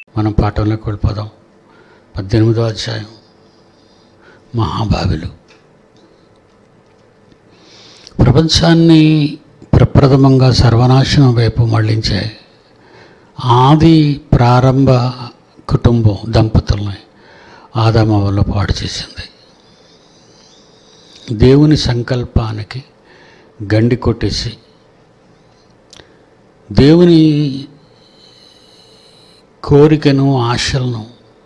మనం పాఠంలోకి వెళ్ళిపోదాం పద్దెనిమిదో అధ్యాయం మహాభావిలు ప్రపంచాన్ని ప్రప్రథమంగా సర్వనాశనం వైపు మళ్లించే ఆది ప్రారంభ కుటుంబం దంపతుల్ని ఆదామవల్లో పాడు చేసింది దేవుని సంకల్పానికి గండి కొట్టేసి దేవుని కోరికను ఆశలను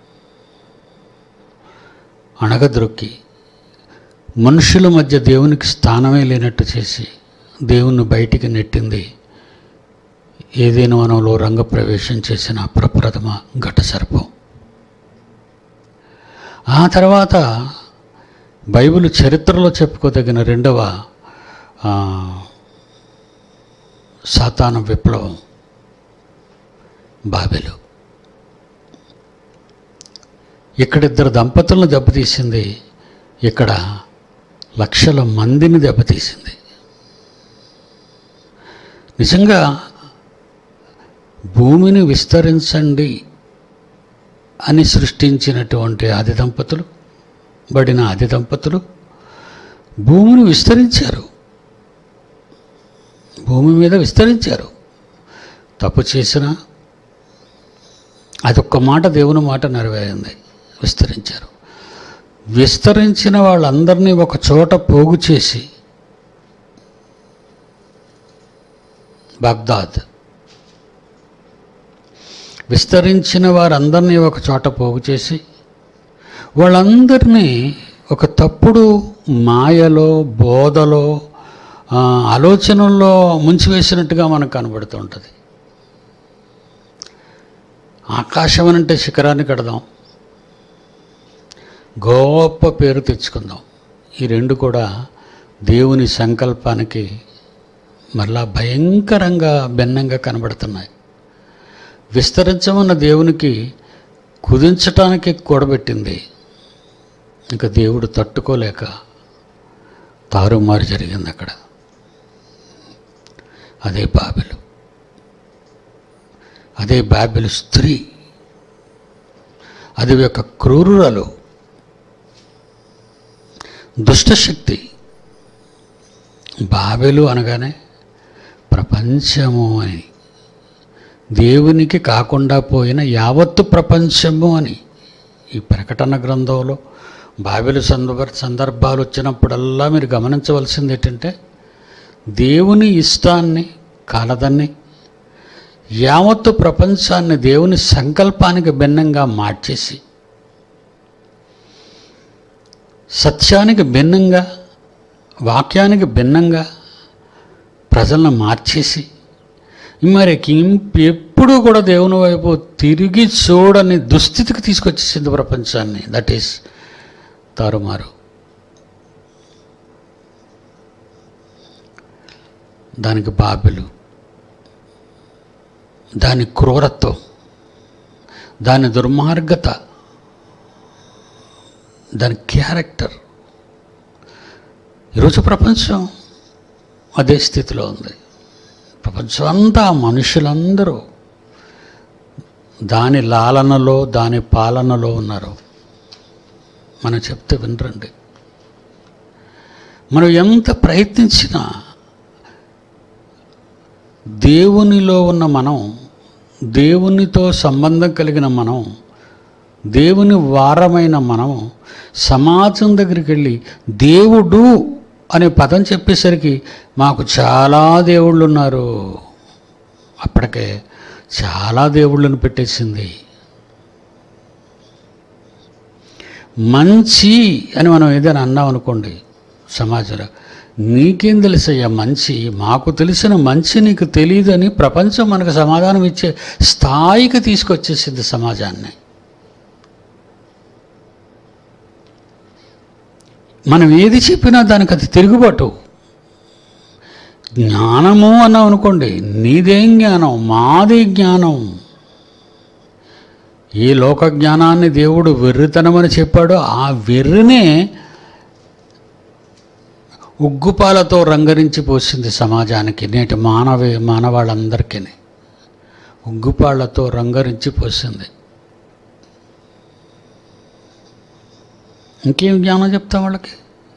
అణగద్రొక్కి మనుషుల మధ్య దేవునికి స్థానమే లేనట్టు చేసి దేవుణ్ణి బయటికి నెట్టింది ఏదైనా వనంలో రంగప్రవేశం చేసిన ప్రప్రథమ ఘట సర్పం ఆ తర్వాత బైబిల్ చరిత్రలో చెప్పుకోదగిన రెండవ ఆ, సాతాన విప్లవం బాబెలు ఇక్కడ ఇద్దరు దంపతులను దెబ్బతీసింది ఇక్కడ లక్షల మందిని దెబ్బతీసింది నిజంగా భూమిని విస్తరించండి అని సృష్టించినటువంటి ఆది దంపతులు బడిన ఆది దంపతులు భూమిని విస్తరించారు భూమి మీద విస్తరించారు తప్పు చేసిన అదొక్క మాట దేవుని మాట నెరవేరింది విస్తరించారు విస్తరించిన వాళ్ళందరినీ ఒక చోట పోగు చేసి బగ్దాద్ విస్తరించిన వారందరినీ ఒక చోట పోగు చేసి వాళ్ళందరినీ ఒక తప్పుడు మాయలో బోధలో ఆ, ఆలోచనల్లో ముంచివేసినట్టుగా మనకు కనబడుతూ ఉంటుంది ఆకాశం అంటే శిఖరాన్ని కడదాం గొప్ప పేరు తెచ్చుకుందాం ఈ రెండు కూడా దేవుని సంకల్పానికి మరలా భయంకరంగా భిన్నంగా కనబడుతున్నాయి విస్తరించమన్న దేవునికి కుదించటానికి కూడబెట్టింది ఇంకా దేవుడు తట్టుకోలేక తారుమారు జరిగింది అక్కడ అదే బాబెలు అదే బాబెలు స్త్రీ అది యొక్క క్రూరురాలు దుష్టశక్తి బాబెలు అనగానే ప్రపంచము అని దేవునికి కాకుండా పోయిన యావత్తు ప్రపంచము అని ఈ ప్రకటన గ్రంథంలో బాబెలు సందర్భ సందర్భాలు వచ్చినప్పుడల్లా మీరు గమనించవలసింది ఏంటంటే దేవుని ఇష్టాన్ని కాలదాన్ని యావత్తు ప్రపంచాన్ని దేవుని సంకల్పానికి భిన్నంగా మార్చేసి సత్యానికి భిన్నంగా వాక్యానికి భిన్నంగా ప్రజలను మార్చేసి మరి ఇం- ఎప్పుడూ కూడా దేవుని వైపు తిరిగి చూడని దుస్థితికి తీసుకొచ్చేసింది ప్రపంచాన్ని దట్ ఈస్ తారుమారు దానికి బాబెలు దాని క్రూరత్వం దాని దుర్మార్గత దాని క్యారెక్టర్ ఈరోజు ప్రపంచం అదే స్థితిలో ఉంది ప్రపంచం అంతా మనుషులందరూ దాని లాలనలో దాని పాలనలో ఉన్నారు మనం చెప్తే వినరండి మనం ఎంత ప్రయత్నించినా దేవునిలో ఉన్న మనం దేవునితో సంబంధం కలిగిన మనం దేవుని వారమైన మనం సమాజం దగ్గరికి వెళ్ళి దేవుడు అనే పదం చెప్పేసరికి మాకు చాలా దేవుళ్ళు ఉన్నారు అప్పటికే చాలా దేవుళ్ళను పెట్టేసింది మంచి అని మనం ఏదైనా అన్నాం అనుకోండి సమాజంలో నీకేం తెలుసయ్యా మంచి మాకు తెలిసిన మంచి నీకు తెలియదని ప్రపంచం మనకు సమాధానం ఇచ్చే స్థాయికి తీసుకొచ్చేసింది సమాజాన్ని మనం ఏది చెప్పినా దానికి అది తిరుగుబాటు జ్ఞానము అన్నాం అనుకోండి నీదేం జ్ఞానం మాది జ్ఞానం ఏ లోక జ్ఞానాన్ని దేవుడు వెర్రితనమని చెప్పాడో ఆ వెర్రినే ఉగ్గుపాలతో రంగరించి పోసింది సమాజానికి నేటి మానవ మానవాళ్ళందరికీ ఉగ్గుపాళ్లతో రంగరించి పోసింది ఇంకేం జ్ఞానం చెప్తాం వాళ్ళకి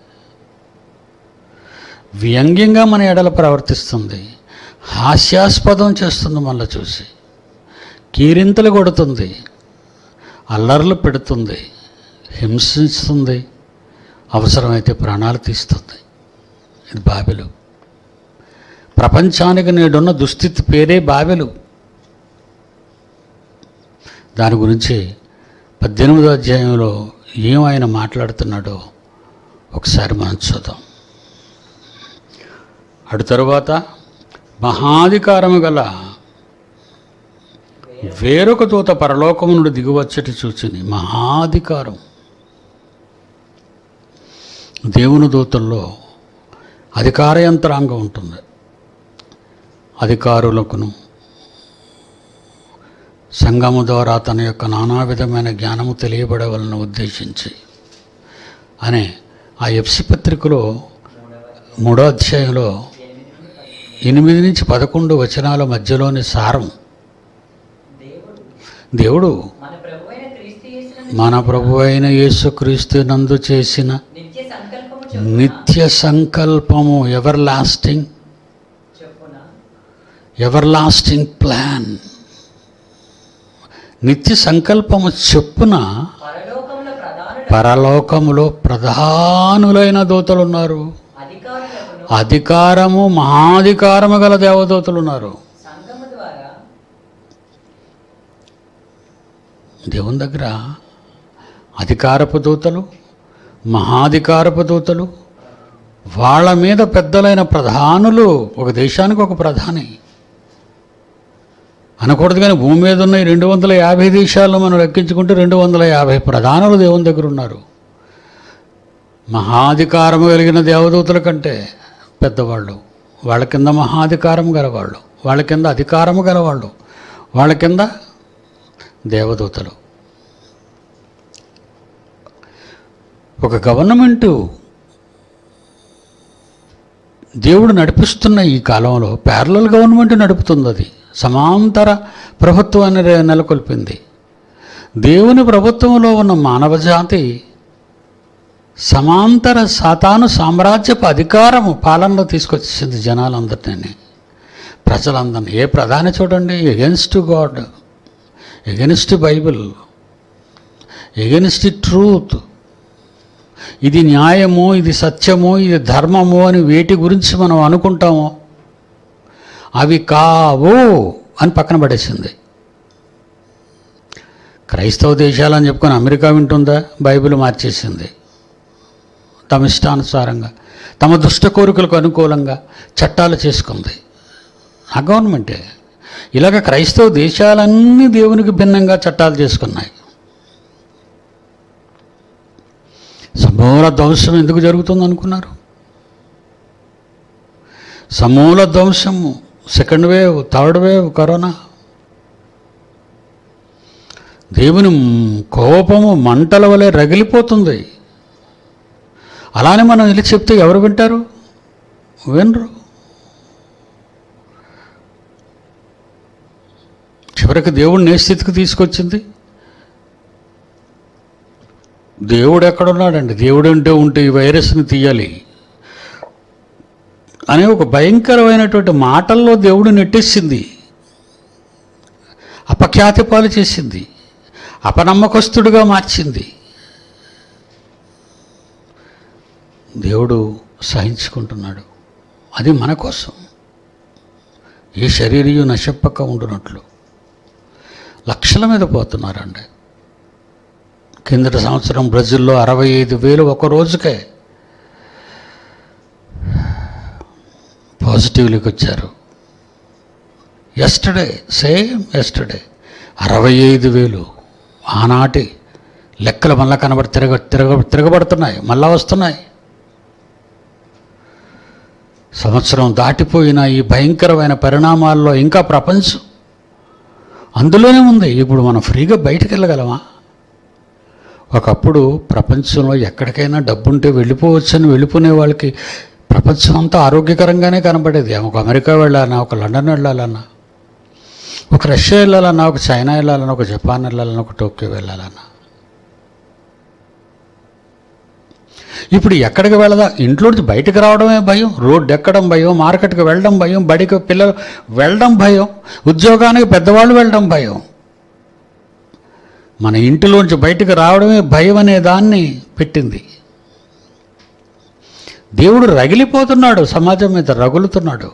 వ్యంగ్యంగా మన ఎడల ప్రవర్తిస్తుంది హాస్యాస్పదం చేస్తుంది మళ్ళీ చూసి కీరింతలు కొడుతుంది అల్లర్లు పెడుతుంది హింసిస్తుంది అవసరమైతే ప్రాణాలు తీస్తుంది ఇది బాబెలు ప్రపంచానికి నేడున్న దుస్థితి పేరే బాబెలు దాని గురించి పద్దెనిమిదో అధ్యాయంలో ఏం ఆయన మాట్లాడుతున్నాడో ఒకసారి మనం చూద్దాం అటు తరువాత మహాధికారము గల వేరొక దూత పరలోకము నుండి దిగువచ్చటి చూచిని మహాధికారం దేవుని దూతల్లో అధికార యంత్రాంగం ఉంటుంది అధికారులకును సంఘము ద్వారా తన యొక్క నానా విధమైన జ్ఞానము తెలియబడవలను ఉద్దేశించి అనే ఆ ఎఫ్సి పత్రికలో మూడో అధ్యాయంలో ఎనిమిది నుంచి పదకొండు వచనాల మధ్యలోని సారం దేవుడు దేవుడు మన ప్రభు అయిన క్రీస్తు యేసునందు మన ప్రభు అయిన యేసుక్రీస్తు నందు చేసిన నిత్య సంకల్పము చొప్పున నిత్య సంకల్పము ఎవర్ లాస్టింగ్ చొప్పున ఎవర్ లాస్టింగ్ ప్లాన్ నిత్య సంకల్పము చొప్పున పరలోకముల ప్రధానుల పరలోకములో ప్రధానులైన దూతలు ఉన్నారు అధికారులకును అధికారము మహాధికారము గల దేవదూతలు ఉన్నారు సంఘము ద్వారా దేవుని దగ్గర అధికారపు దూతలు మహాధికారపు దూతలు వాళ్ళ మీద పెద్దలైన ప్రధానులు ఒక దేశానికి ఒక ప్రధాని అనకూడదు కానీ భూమి మీద ఉన్న ఈ రెండు వందల యాభై దేశాల్లో మనం లెక్కించుకుంటే రెండు వందల యాభై ప్రధానులు దేవుని దగ్గర ఉన్నారు మహాధికారము కలిగిన దేవదూతల కంటే పెద్దవాళ్ళు వాళ్ళ కింద మహాధికారం గలవాళ్ళు వాళ్ళ కింద అధికారము గలవాళ్ళు వాళ్ళ కింద దేవదూతలు ఒక గవర్నమెంటు దేవుడు నడిపిస్తున్న ఈ కాలంలో ప్యారలల్ గవర్నమెంట్ నడుపుతుంది అది సమాంతర ప్రభుత్వాన్ని రే- నెలకొల్పింది దేవుని ప్రభుత్వంలో ఉన్న మానవ జాతి సమాంతర సాతాను సామ్రాజ్యపు అధికారము పాలనలో తీసుకొచ్చేసింది జనాలందరినీ ప్రజలందరినీ ఏ ప్రధాని చూడండి against God against Bible against truth ఇది న్యాయము ఇది సత్యము ఇది ధర్మము అని వేటి గురించి మనం అనుకుంటామో అవి కావు అని పక్కన పడేసింది క్రైస్తవ దేశాలని చెప్పుకొని అమెరికా వింటుందా బైబిల్ మార్చేసింది తమ ఇష్టానుసారంగా తమ దుష్ట కోరికలకు అనుకూలంగా చట్టాలు చేసుకుంది ఆ గవర్నమెంటే ఇలాగ క్రైస్తవ దేశాలన్నీ దేవునికి భిన్నంగా చట్టాలు చేసుకున్నాయి సమూల ధ్వంసం ఎందుకు జరుగుతుంది అనుకున్నారు సమూల ధ్వంసము second wave third wave corona దేవుని కోపము మంటల వలె రగిలిపోతుంది అలానే మనం వెళ్ళి చెప్తే ఎవరు వింటారు వినరు చివరికి దేవుడిని ఏ స్థితికి తీసుకొచ్చింది దేవుడు ఎక్కడున్నాడండి దేవుడు అంటే ఉంటే ఈ వైరస్ని తీయాలి అనే ఒక భయంకరమైనటువంటి మాటల్లో దేవుడు నెట్టేసింది అపఖ్యాతి పాలు చేసింది అపనమ్మకస్తుడిగా మార్చింది దేవుడు సహించుకుంటున్నాడు అది మన కోసం ఏ శరీరయు నశప్పక ఉండునట్లు లక్షల మీద పోతున్నారండి కిందటి సంవత్సరం బ్రెజిల్లో అరవై ఐదు వేలు ఒక రోజుకే పాజిటివ్లీకి వచ్చారు ఎస్టర్డే సేమ్ ఎస్టర్డే అరవై ఐదు వేలు ఆనాటి లెక్కలు మళ్ళా కనబడి తిరగ తిరగ తిరగబడుతున్నాయి మళ్ళా వస్తున్నాయి సంవత్సరం దాటిపోయిన ఈ భయంకరమైన పరిణామాల్లో ఇంకా ప్రపంచం అందులోనే ఉంది ఇప్పుడు మనం ఫ్రీగా బయటికి వెళ్ళగలమా ఒకప్పుడు ప్రపంచంలో ఎక్కడికైనా డబ్బుంటే వెళ్ళిపోవచ్చని వెళ్ళిపోనే వాళ్ళకి ప్రపంచం అంతా ఆరోగ్యకరంగానే కనబడేది ఒక అమెరికా వెళ్ళాలన్నా ఒక లండన్ వెళ్ళాలన్నా ఒక రష్యా వెళ్ళాలన్నా ఒక చైనా వెళ్ళాలన్నా ఒక జపాన్ వెళ్ళాలన్నా ఒక టోక్యో వెళ్ళాలన్నా ఇప్పుడు ఎక్కడికి వెళదా ఇంట్లో నుంచి బయటకు రావడమే భయం రోడ్డు ఎక్కడం భయం మార్కెట్కి వెళ్ళడం భయం బడికి పిల్లలు వెళ్ళడం భయం ఉద్యోగానికి పెద్దవాళ్ళు వెళ్ళడం భయం మన ఇంటిలోంచి బయటకు రావడమే భయం అనే దాన్ని పెట్టింది దేవుడు రగిలిపోతున్నాడు సమాజం మీద రగులుతున్నాడు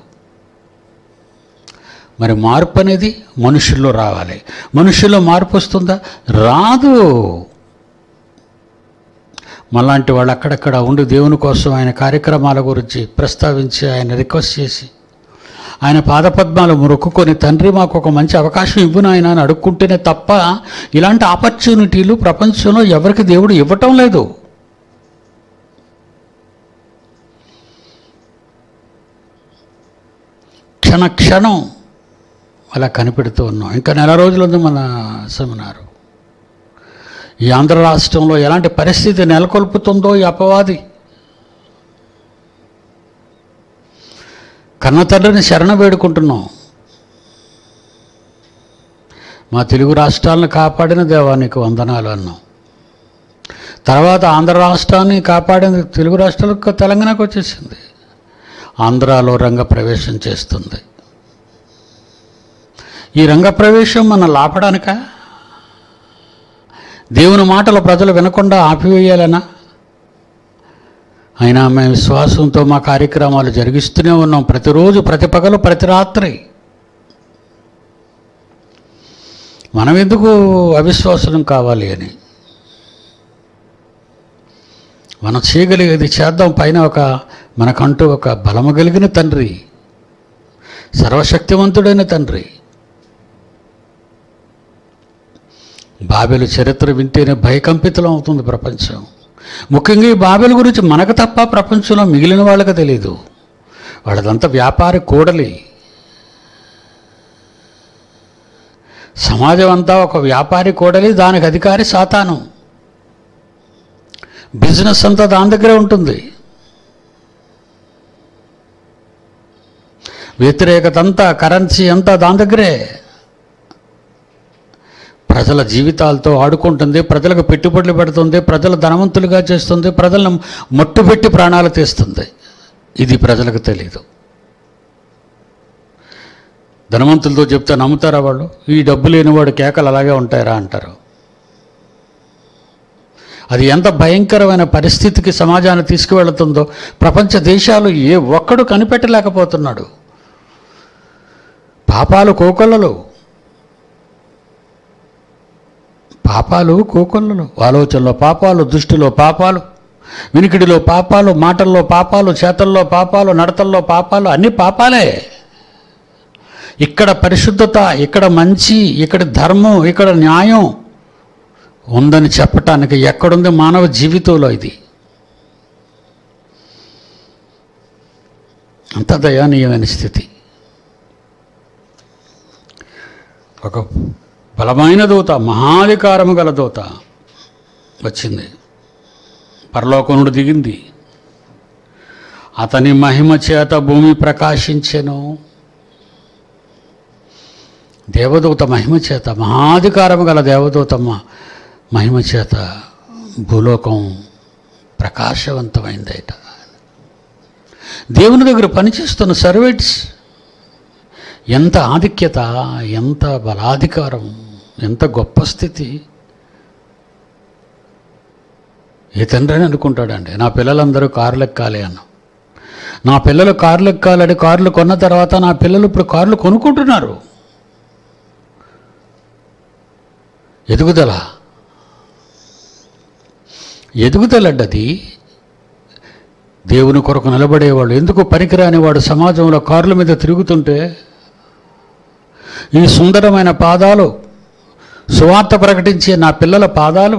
మరి మార్పు అనేది మనుషుల్లో రావాలి మనుషుల్లో మార్పు వస్తుందా రాదు మళ్ళాంటి వాళ్ళు అక్కడక్కడ ఉండి దేవుని కోసం ఆయన కార్యక్రమాల గురించి ప్రస్తావించి ఆయన రిక్వెస్ట్ చేసి ఆయన పాదపద్మాలు మొక్కుకొని తండ్రి మాకు ఒక మంచి అవకాశం ఇవ్వు నాయన అని అడుక్కుంటేనే తప్ప ఇలాంటి ఆపర్చునిటీలు ప్రపంచంలో ఎవరికి దేవుడు ఇవ్వటం లేదు క్షణ క్షణం అలా కనిపెడుతూ ఉన్నాం ఇంకా నెల రోజులు ఉంది మన సెమినారు ఈ ఆంధ్ర రాష్ట్రంలో ఎలాంటి పరిస్థితి నెలకొల్పుతుందో ఈ అపవాది కన్న తండ్రిని శరణ వేడుకుంటున్నాం మా తెలుగు రాష్ట్రాలను కాపాడిన దేవానికి వందనాలు అన్నాం తర్వాత ఆంధ్ర రాష్ట్రాన్ని కాపాడిన తెలుగు రాష్ట్రాలకు తెలంగాణకు వచ్చేసింది ఆంధ్రాలో రంగ ప్రవేశం చేస్తుంది ఈ రంగ ప్రవేశం మన లాపడానికా దేవుని మాటలు ప్రజలు వినకుండా ఆపివేయాలనా అయినా మేము విశ్వాసంతో మా కార్యక్రమాలు జరిగిస్తూనే ఉన్నాం ప్రతిరోజు ప్రతి పగలు ప్రతి రాత్రి మనం ఎందుకు అవిశ్వాసం కావాలి అని మనం చేయగలిగేది చేద్దాం పైన ఒక మనకంటూ ఒక బలము కలిగిన తండ్రి సర్వశక్తివంతుడైన తండ్రి బాబెలు చరిత్ర వింటేనే భయకంపితం అవుతుంది ప్రపంచం ముఖ్యంగా ఈ బాబెల గురించి మనకు తప్ప ప్రపంచంలో మిగిలిన వాళ్ళకి తెలియదు వాళ్ళదంతా వ్యాపారి కూడలి సమాజం అంతా ఒక వ్యాపారి కూడలి దానికి అధికారి సాతాను బిజినెస్ అంతా దాని దగ్గరే ఉంటుంది వ్యతిరేకత అంతా కరెన్సీ అంతా దాని దగ్గరే ప్రజల జీవితాలతో ఆడుకుంటుంది ప్రజలకు పెట్టుబడులు పెడుతుంది ప్రజలు ధనవంతులుగా చేస్తుంది ప్రజలను మట్టుపెట్టి ప్రాణాలు తీస్తుంది ఇది ప్రజలకు తెలియదు ధనవంతులతో చెప్తే నమ్ముతారా వాళ్ళు ఈ డబ్బు లేనివాడు కేకలు అలాగే ఉంటాయరా అంటారు అది ఎంత భయంకరమైన పరిస్థితికి సమాజాన్ని తీసుకువెళుతుందో ప్రపంచ దేశాలు ఏ ఒక్కడు కనిపెట్టలేకపోతున్నాడు పాపాలు కోకొల్లలు పాపాలు కోకొల్లలు ఆలోచనలో పాపాలు దృష్టిలో పాపాలు వినికిడిలో పాపాలు మాటల్లో పాపాలు చేతల్లో పాపాలు నడతల్లో పాపాలు అన్ని పాపాలే ఇక్కడ పరిశుద్ధత ఇక్కడ మంచి ఇక్కడ ధర్మం ఇక్కడ న్యాయం ఉందని చెప్పటానికి ఎక్కడుంది మానవ జీవితంలో ఇది అంత దయానీయమైన స్థితి ఒక బలమైన దూత మహాధికారము గల దూత వచ్చింది పరలోకం నుండి దిగింది అతని మహిమ చేత భూమి ప్రకాశించెను దేవదూత మహిమ చేత మహాధికారము గల దేవదూతమ్మ మహిమ చేత భూలోకం ప్రకాశవంతమైందట దేవుని దగ్గర పనిచేస్తున్న సర్వెంట్స్ ఎంత ఆధిక్యత ఎంత బలాధికారం ఎంత గొప్ప స్థితి ఏ తండ్రి అని అనుకుంటాడండి నా పిల్లలందరూ కార్లు ఎక్కాలి అన్న నా పిల్లలు కార్లు ఎక్కాలని కార్లు కొన్న తర్వాత నా పిల్లలు ఇప్పుడు కార్లు కొనుక్కుంటున్నారు ఎదుగుదల ఎదుగుదలండి అది దేవుని కొరకు నిలబడేవాళ్ళు ఎందుకు పనికిరాని వాడు సమాజంలో కార్ల మీద తిరుగుతుంటే ఈ సుందరమైన పాదాలు సువార్త ప్రకటించే నా పిల్లల పాదాలు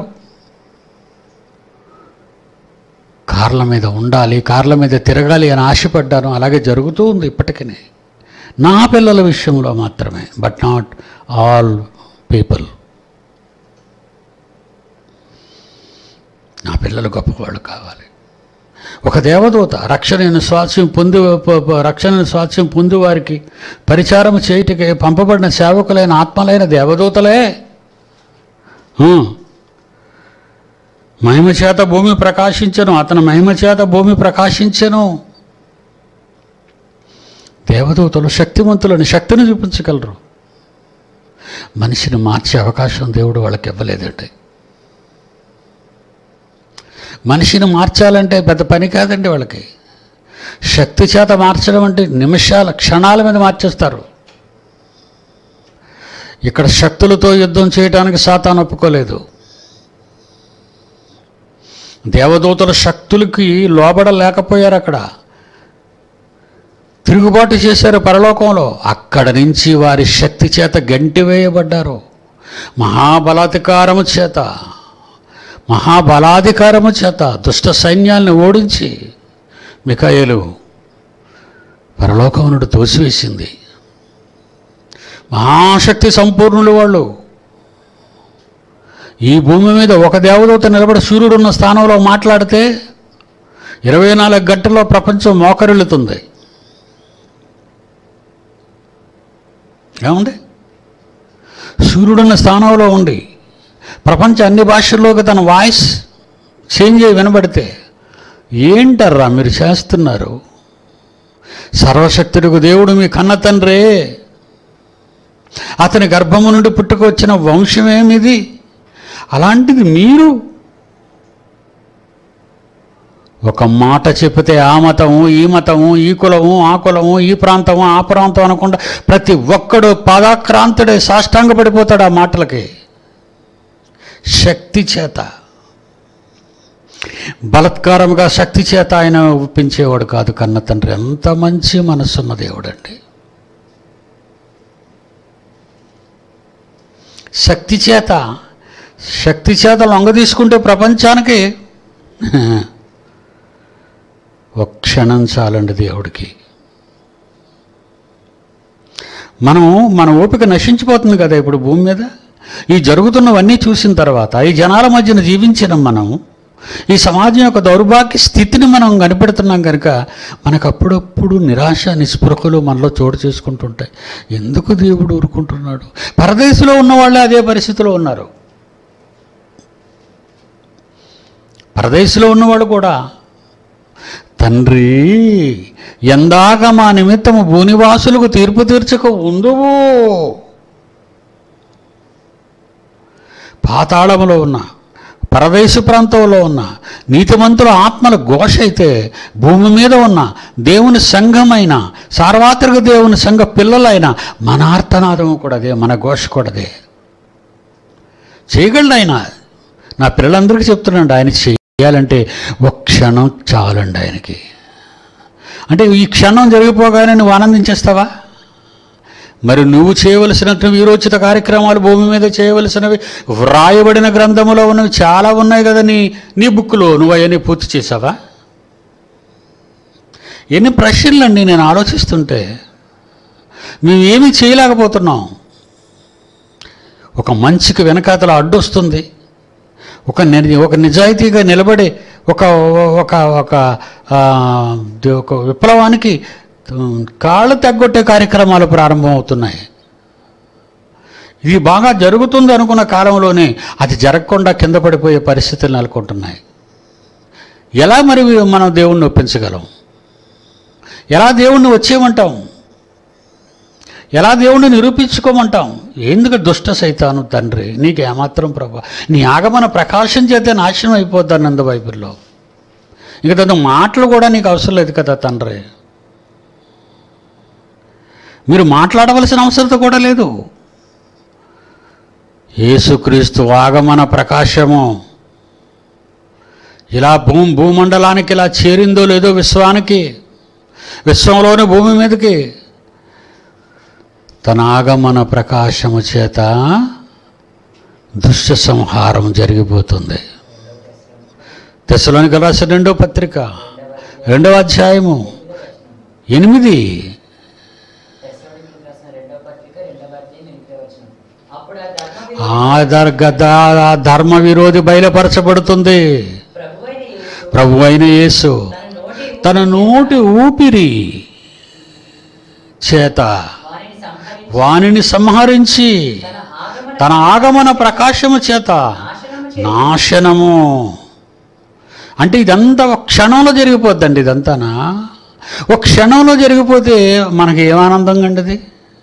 కార్ల మీద ఉండాలి కార్ల మీద తిరగాలి అని ఆశపడ్డాను అలాగే జరుగుతూ ఉంది ఇప్పటికీ నా పిల్లల విషయంలో మాత్రమే బట్ నాట్ ఆల్ పీపుల్ నా పిల్లలు గొప్పవాళ్ళు కావాలి ఒక దేవదూత రక్షణను స్వాస్యం పొంది ప- ప- రక్షణను స్వాస్యం పొంది వారికి పరిచారం చేయుటకి పంపబడిన సేవకులైన ఆత్మలైన దేవదూతలే ఆ. మహిమ చేత భూమి ప్రకాశించను అతని మహిమ చేత భూమి ప్రకాశించను దేవదూతలు శక్తివంతులని శక్తిని చూపించగలరు మనిషిని మార్చే అవకాశం దేవుడు వాళ్ళకి ఇవ్వలేదండి మనిషిని మార్చాలంటే పెద్ద పని కాదండి వాళ్ళకి శక్తి చేత మార్చడం అంటే నిమిషాల క్షణాల మీద మార్చేస్తారు ఇక్కడ శక్తులతో యుద్ధం చేయడానికి సాతాను ఒప్పుకోలేదు దేవదూతల శక్తులకి లోబడలేకపోయారు అక్కడ తిరుగుబాటు చేశారు పరలోకంలో అక్కడ నుంచి వారి శక్తి చేత గంటివేయబడ్డారు మహాబలాధికారము చేత మహాబలాధికారము చేత దుష్ట సైన్యాల్ని ఓడించి మికాయలు పరలోకం నుండి తోసివేసింది మహాశక్తి సంపూర్ణులు వాళ్ళు ఈ భూమి మీద ఒక దేవదూత నిలబడి సూర్యుడు ఉన్న స్థానంలో మాట్లాడితే ఇరవై నాలుగు గంటల్లో ప్రపంచం మోకరిల్లుతుంది ఏముంది సూర్యుడున్న స్థానంలో ఉండి ప్రపంచ అన్ని భాషల్లోకి తన వాయిస్ చేంజ్ అయ్యి వినబడితే ఏంటర్రా మీరు చేస్తున్నారు సర్వశక్తుడికి దేవుడు మీ కన్న తండ్రే అతని గర్భము నుండి పుట్టుకొచ్చిన వంశమేమిది అలాంటిది మీరు ఒక మాట చెప్తే ఆ మతము ఈ మతము ఈ కులము ఆ కులము ఈ ప్రాంతము ఆ ప్రాంతం అనకుండా ప్రతి ఒక్కడు పాదాక్రాంతుడే సాష్టాంగ పడిపోతాడు ఆ మాటలకి శక్తి చేత బలత్కారముగా శక్తి చేత ఆయన ఒప్పించేవాడు కాదు కన్న తండ్రి ఎంత మంచి మనసున్న దేవుడండి శక్తి చేత శక్తి చేత లొంగ తీసుకుంటే ప్రపంచానికి ఒక క్షణం చాలండి దేవుడికి మనం మన ఓపిక నశించిపోతుంది కదా ఇప్పుడు భూమి మీద ఈ జరుగుతున్నవన్నీ చూసిన తర్వాత ఈ జనాల మధ్యన జీవించిన మనం ఈ సమాజం యొక్క దౌర్భాగ్య స్థితిని మనం కనిపెడుతున్నాం కనుక మనకు అప్పుడప్పుడు నిరాశ నిస్పృహలు మనలో చోటు చేసుకుంటుంటాయి ఎందుకు దేవుడు ఊరుకుంటున్నాడు పరదేశంలో ఉన్న వాళ్ళే అదే పరిస్థితిలో ఉన్నారు పరదేశంలో ఉన్నవాళ్ళు కూడా తండ్రి ఎందాక మా నిమిత్తము భూనివాసులకు తీర్పు తీర్చక ఉందువు పాతాళములో ఉన్న పరదేశ ప్రాంతంలో ఉన్న నీతిమంతుల ఆత్మల ఘోష అయితే భూమి మీద ఉన్న దేవుని సంఘమైన సార్వత్రిక దేవుని సంఘ పిల్లలైన మన ఆర్తనాదము కూడా అదే మన ఘోష కూడా అదే చేయగలడు ఆయన నా పిల్లలందరికీ చెప్తున్నాడు ఆయన చేయాలంటే ఒక క్షణం చాలండి ఆయనకి అంటే ఈ క్షణం జరిగిపోగానే నువ్వు ఆనందించేస్తావా మరి నువ్వు చేయవలసినట్టు వీరోచిత కార్యక్రమాలు భూమి మీద చేయవలసినవి వ్రాయబడిన గ్రంథములో ఉన్నవి చాలా ఉన్నాయి కదా నీ నీ బుక్లో నువ్వు అవన్నీ పూర్తి చేసావా ఎన్ని ప్రశ్నలండి నేను ఆలోచిస్తుంటే మేము ఏమీ చేయలేకపోతున్నాం ఒక మంచికి వెనకాతల అడ్డొస్తుంది ఒక ని- ఒక నిజాయితీగా నిలబడే ఒక ఒక ఒక ఆ, ఒక విప్లవానికి ఉమ్, కాళ్ళు తగ్గొట్టే కార్యక్రమాలు ప్రారంభమవుతున్నాయి ఇది బాగా జరుగుతుంది అనుకున్న కాలంలోనే అది జరగకుండా కింద పడిపోయే పరిస్థితులు నెలకొంటున్నాయి ఎలా మరి మనం దేవుణ్ణి ఒప్పించగలం ఎలా దేవుణ్ణి వచ్చేయమంటాం ఎలా దేవుణ్ణి నిరూపించుకోమంటాం ఎందుకు దుష్ట సైతాను తండ్రి నీకు ఏమాత్రం ప్రభా నీ ఆగమన ప్రకాశం చేతే నాశనం అయిపోద్ది నంద బైబిల్లో ఇక తన మాటలు కూడా నీకు అవసరం లేదు కదా తండ్రి మీరు మాట్లాడవలసిన అవసరత కూడా లేదు యేసుక్రీస్తు ఆగమన ప్రకాశము ఇలా భూమి భూమండలానికి ఇలా చేరిందో లేదో విశ్వానికి విశ్వంలోని భూమి మీదకి తన ఆగమన ప్రకాశము చేత దుష్ట సంహారం జరిగిపోతుంది దశలోనికి రాసిన రెండో పత్రిక రెండవ అధ్యాయము ఎనిమిది తెస్సలోనికీయులకు రాసిన రెండవ పత్రిక రెండవ అధ్యాయం ఎనిమిదవ వచనం. అప్పుడు ఆ ధర్మ ఆ దర్గద ఆ ధర్మ విరోధి బయలుపరచబడుతుంది ప్రభువైన యేసు ప్రభు అయిన యేసు తన నోటి తన నోటి ఊపిరి చేత వారిని సంహరించి వానిని సంహరించి తన ఆగమన తన ఆగమన ప్రకాశము చేత నాశనము చే నాశనము అంటే ఇదంతా ఒక క్షణంలో జరిగిపోద్దండి ఇదంతానా ఒక క్షణంలో జరిగిపోతే మనకి ఏం ఆనందంగా ఉండదు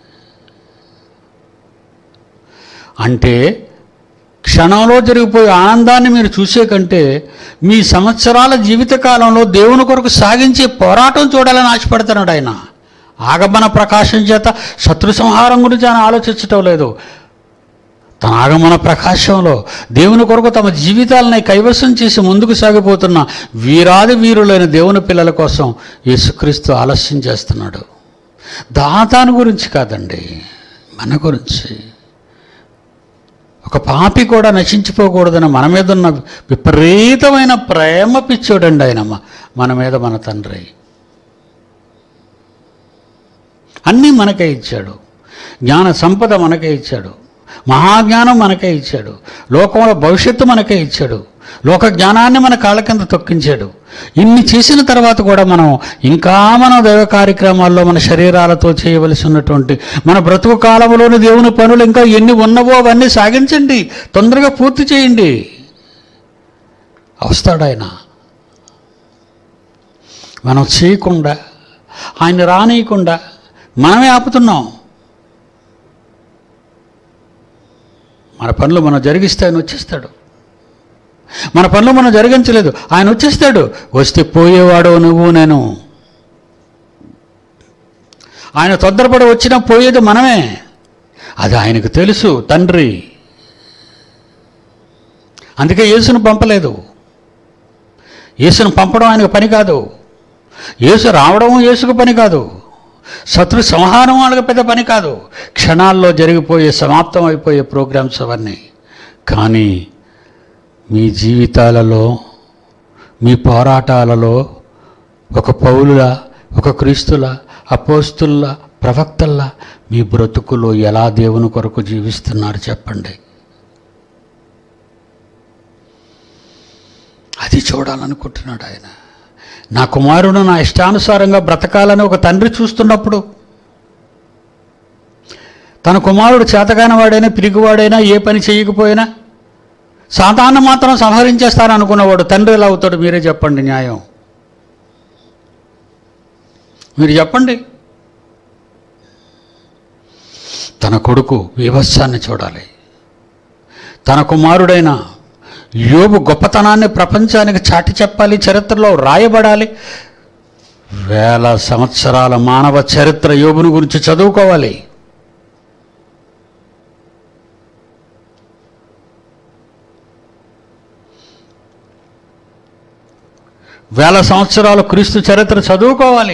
అంటే క్షణంలో జరిగిపోయే ఆనందాన్ని మీరు చూసే కంటే మీ సంవత్సరాల జీవితకాలంలో దేవుని కొరకు సాగించే పోరాటం చూడాలని ఆశపడుతున్నాడు ఆయన ఆగమన ప్రకాశం చేత శత్రు సంహారం గురించి ఆయన ఆలోచించటం లేదు తన ఆగమన ప్రకాశంలో దేవుని కొరకు తమ జీవితాలని కైవసం చేసి ముందుకు సాగిపోతున్న వీరాది వీరులైన దేవుని పిల్లల కోసం యేసుక్రీస్తు ఆలస్యం చేస్తున్నాడు దాతాను గురించి కాదండి మన గురించి ఒక పాపి కూడా నశించిపోకూడదని మన మీద ఉన్న విపరీతమైన ప్రేమ పిచ్చోడండి ఆయన మ- మన మీద మన తండ్రి అన్నీ మనకే ఇచ్చాడు జ్ఞాన సంపద మనకే ఇచ్చాడు మహాజ్ఞానం మనకే ఇచ్చాడు లోకంలో భవిష్యత్తు మనకే ఇచ్చాడు లోక జ్ఞానాన్ని మన కాళ్ళ కింద తొక్కించాడు ఇన్ని చేసిన తర్వాత కూడా మనం ఇంకా మన దైవ కార్యక్రమాల్లో మన శరీరాలతో చేయవలసి ఉన్నటువంటి మన బ్రతుకు కాలంలోని దేవుని పనులు ఇంకా ఎన్ని ఉన్నవో అవన్నీ సాగించండి తొందరగా పూర్తి చేయండి వస్తాడు ఆయన మనం చేయకుండా ఆయన రానియకుండా మనమే ఆపుతున్నాం మన పనులు మనం జరిగిస్తే ఆయన వచ్చేస్తాడు మన పనులు మనం జరిగించలేదు ఆయన వచ్చేస్తాడు వస్తే పోయేవాడు నువ్వు నేను ఆయన తొందరపడి వచ్చినా పోయేది మనమే అది ఆయనకు తెలుసు తండ్రి అందుకే యేసును పంపలేదు యేసును పంపడం ఆయనకు పని కాదు యేసు రావడం యేసుకు పని కాదు శత్రు సంహారం వాళ్ళకి పెద్ద పని కాదు క్షణాల్లో జరిగిపోయే సమాప్తం అయిపోయే ప్రోగ్రామ్స్ అవన్నీ కానీ మీ జీవితాలలో మీ పోరాటాలలో ఒక పౌలుల ఒక క్రీస్తుల అపోస్తుల ప్రవక్తల్లా మీ బ్రతుకులో ఎలా దేవుని కొరకు జీవిస్తున్నారు చెప్పండి అది చూడాలనుకుంటున్నాడు ఆయన నా కుమారుడు నా ఇష్టానుసారంగా బ్రతకాలని ఒక తండ్రి చూస్తున్నప్పుడు తన కుమారుడు చేతగాని వాడైనా పిరిగివాడైనా ఏ పని చేయకపోయినా సాధారణ మాత్రం సంహరించేస్తాను అనుకున్నవాడు తండ్రి ఎలా అవుతాడు మీరే చెప్పండి న్యాయం మీరు చెప్పండి తన కొడుకు వివత్సాన్ని చూడాలి తన కుమారుడైన యోబు గొప్పతనాన్ని ప్రపంచానికి చాటి చెప్పాలి చరిత్రలో రాయబడాలి వేల సంవత్సరాల మానవ చరిత్ర యోబుని గురించి చదువుకోవాలి వేల సంవత్సరాలు క్రీస్తు చరిత్ర చదువుకోవాలి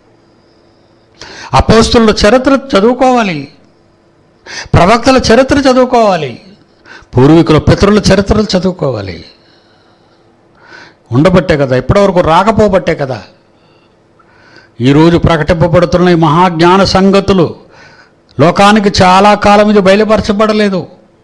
అపోస్తుల చరిత్ర చదువుకోవాలి ప్రవక్తల చరిత్ర చదువుకోవాలి పూర్వీకుల పితరుల చరిత్రలు చదువుకోవాలి ఉండబట్టే కదా ఇప్పటివరకు రాకపోబట్టే కదా ఈరోజు ప్రకటింపబడుతున్న ఈ మహాజ్ఞాన సంగతులు లోకానికి చాలా కాలం ఇది బయలుపరచబడలేదు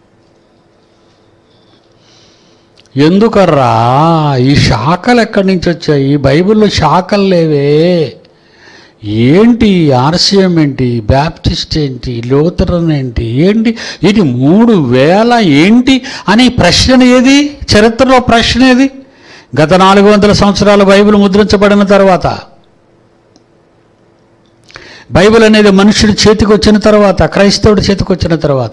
ఎందుకర్రా ఈ శాఖలు ఎక్కడి నుంచి వచ్చాయి బైబిల్లో శాఖలు లేవే ఏంటి ఆర్సిఎం ఏంటి బ్యాప్టిస్ట్ ఏంటి లూథరన్ ఏంటి ఏంటి ఇది మూడు వేల ఏంటి అనే ప్రశ్న ఏది చరిత్రలో ప్రశ్న ఏది గత నాలుగు వందల సంవత్సరాలు బైబిల్ ముద్రించబడిన తర్వాత బైబిల్ అనేది మనుషుడి చేతికి వచ్చిన తర్వాత క్రైస్తవుడి చేతికి వచ్చిన తర్వాత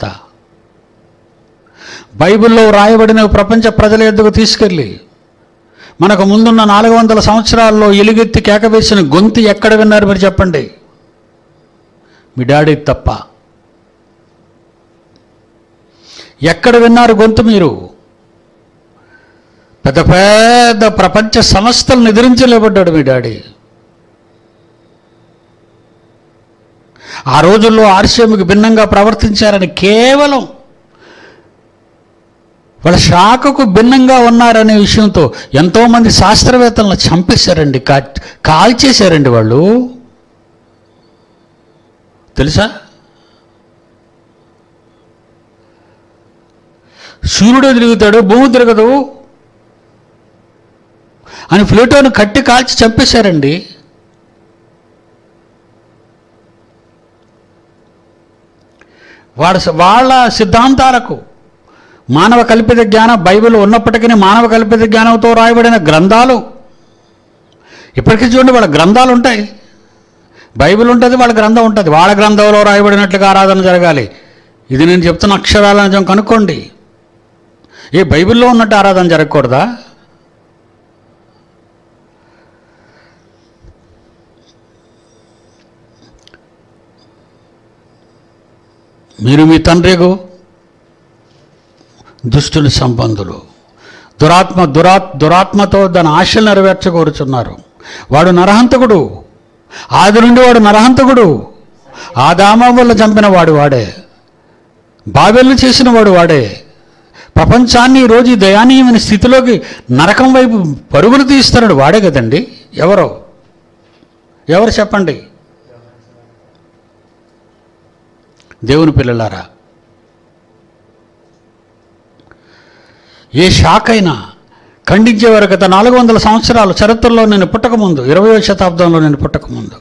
బైబిల్లో రాయబడిన ప్రపంచ ప్రజల ఎద్దుకు తీసుకెళ్ళి మనకు ముందున్న నాలుగు వందల సంవత్సరాల్లో ఎలుగెత్తి కేకవేసిన గొంతు ఎక్కడ విన్నారు మీరు చెప్పండి మీ డాడీ తప్ప ఎక్కడ విన్నారు గొంతు మీరు పెద్ద పెద్ద ప్రపంచ సంస్థలను ఎదిరించలేబడ్డాడు మీ డాడీ ఆ రోజుల్లో ఆర్సీఎంకి భిన్నంగా ప్రవర్తించారని కేవలం వాళ్ళ శాఖకు భిన్నంగా ఉన్నారనే విషయంతో ఎంతోమంది శాస్త్రవేత్తలను చంపేశారండి కా కాల్చేశారండి వాళ్ళు తెలుసా సూర్యుడు తిరుగుతాడు భూమి తిరగదు అని ప్లేటోను కట్టి కాల్చి చంపేశారండి వాడు వాళ్ళ సిద్ధాంతాలకు మానవ కల్పిత జ్ఞానం బైబిల్ ఉన్నప్పటికీ మానవ కల్పిత జ్ఞానంతో రాయబడిన గ్రంథాలు ఇప్పటికీ చూడండి వాళ్ళ గ్రంథాలు ఉంటాయి బైబిల్ ఉంటుంది వాళ్ళ గ్రంథం ఉంటుంది వాళ్ళ గ్రంథంలో రాయబడినట్లుగా ఆరాధన జరగాలి ఇది నేను చెప్తున్న అక్షరాల నిజం కనుక్కోండి ఏ బైబిల్లో ఉన్నట్టు ఆరాధన జరగకూడదా మీరు మీ తండ్రిగు దుష్టుని సంబంధులు దురాత్మ దురా దురాత్మతో దాని ఆశలు నెరవేర్చగోరుచున్నారు వాడు నరహంతకుడు ఆది నుండి వాడు నరహంతకుడు ఆ దామం వల్ల చంపిన వాడు వాడే బాబెల్ని చేసిన వాడు వాడే ప్రపంచాన్ని ఈ రోజు ఈ దయానీయమైన స్థితిలోకి నరకం వైపు పరుగులు తీస్తున్నాడు వాడే కదండి ఎవరో ఎవరు చెప్పండి దేవుని పిల్లలారా ఏ షాక్ అయినా ఖండించేవారు గత నాలుగు వందల సంవత్సరాలు చరిత్రలో నేను పుట్టకముందు ఇరవయో శతాబ్దంలో నేను పుట్టకముందు